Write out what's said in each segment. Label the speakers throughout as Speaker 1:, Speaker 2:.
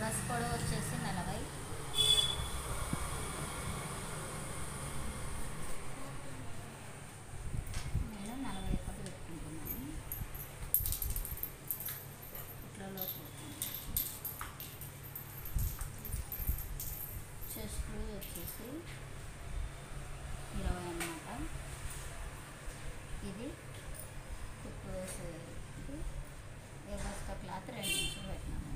Speaker 1: Bus పొడవు వచ్చేసి నలభై నేను నలభై ఒకటి పెట్టుకుంటున్నాను ఇట్లలో చెస్ట్ లూజ్ వచ్చేసి ఇరవై అన్నమాట ఇది కుట్టు వేసేది వ్యవస్థ క్లాత్ రెండు ఇంచులు పెట్టినాము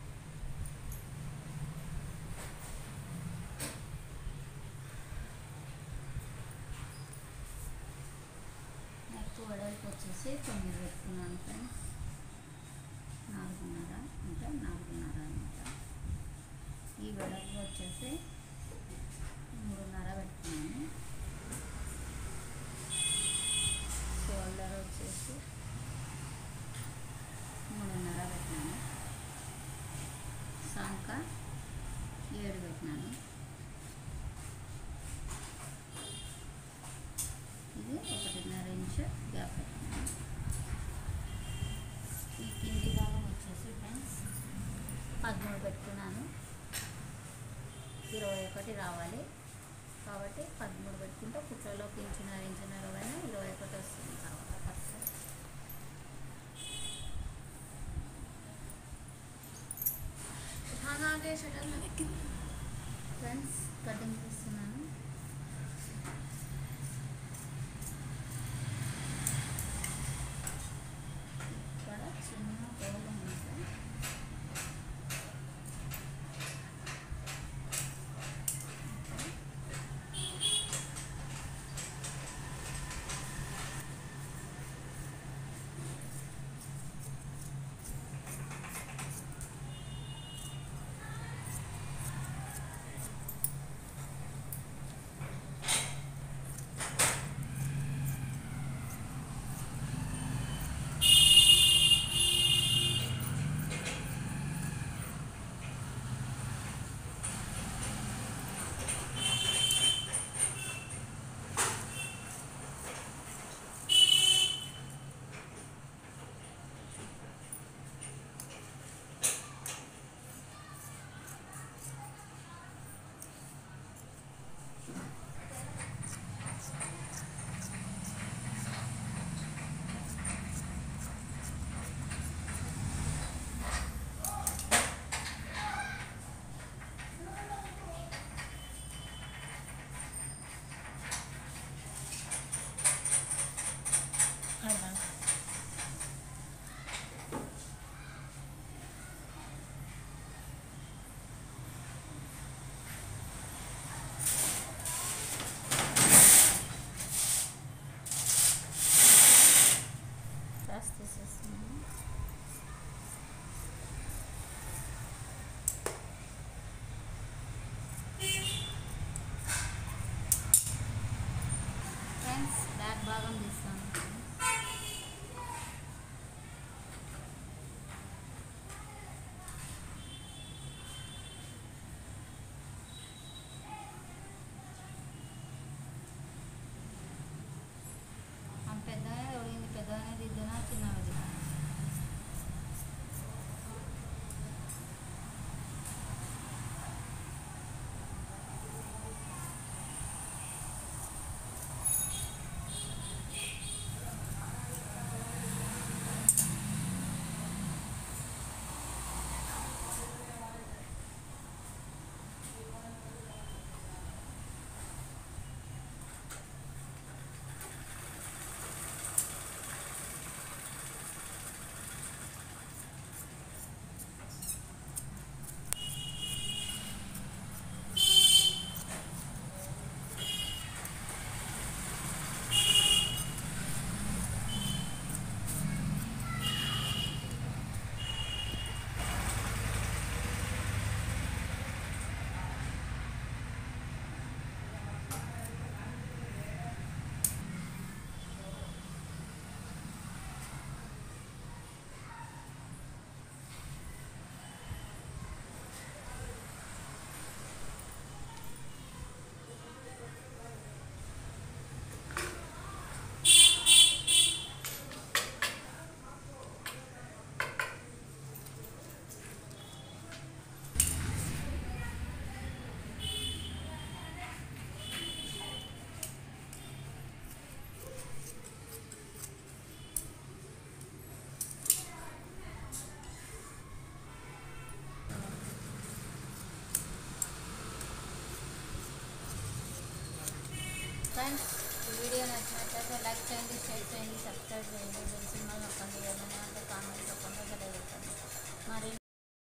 Speaker 1: నెక్ వెడల్పు వచ్చేసి తొమ్మిది పెట్టుకున్నాను ఫ్రెండ్స్ నాలుగున్నర అంటే నాలుగున్నర అనమాట ఈ వెడల్పు వచ్చేసి మూడున్నర పెట్టుకున్నాను షోల్డర్ వచ్చేసి మూడున్నర పెట్టినాను సంక ఏడు పెట్టినాను ఇది ఒకటిన్నర ఇంచు గ్యాప్ పెట్టినాను ఈ కింది భాగం వచ్చేసి ఫ్రెండ్స్ పదమూడు పెట్టుకున్నాను ఇరవై ఒకటి రావాలి కాబట్టి పదమూడు పెట్టుకుంటే కుట్రలోకి ఇంచున్నర ఇంచున్నర పైన ఇరవై ఒకటి వస్తుంది తర్వాత ఖర్చు
Speaker 2: उठाना आगे शटर में लेकिन
Speaker 1: ఫ్రెండ్స్ కటింగ్ చేస్తున్నాను ఇక్కడ చిన్న హోల్ ఉంది సార్. క్రాస్ తీసేస్తున్నాను ఫ్రెండ్స్ బ్యాక్ భాగం తీస్తాను ఆ పెద్దగా ఎవరింది పెద్దగానే దిద్దునా చిన్నగా దిద్దునా ఫ్రెండ్స్ ఈ వీడియో నచ్చినట్లయితే లైక్ చేయండి షేర్ చేయండి సబ్స్క్రైబ్ చేయండి బెల్ సింబల్ నొక్కండి ఏమైనా అంటే కామెంట్ తప్పకుండా తెలియజేయండి మరి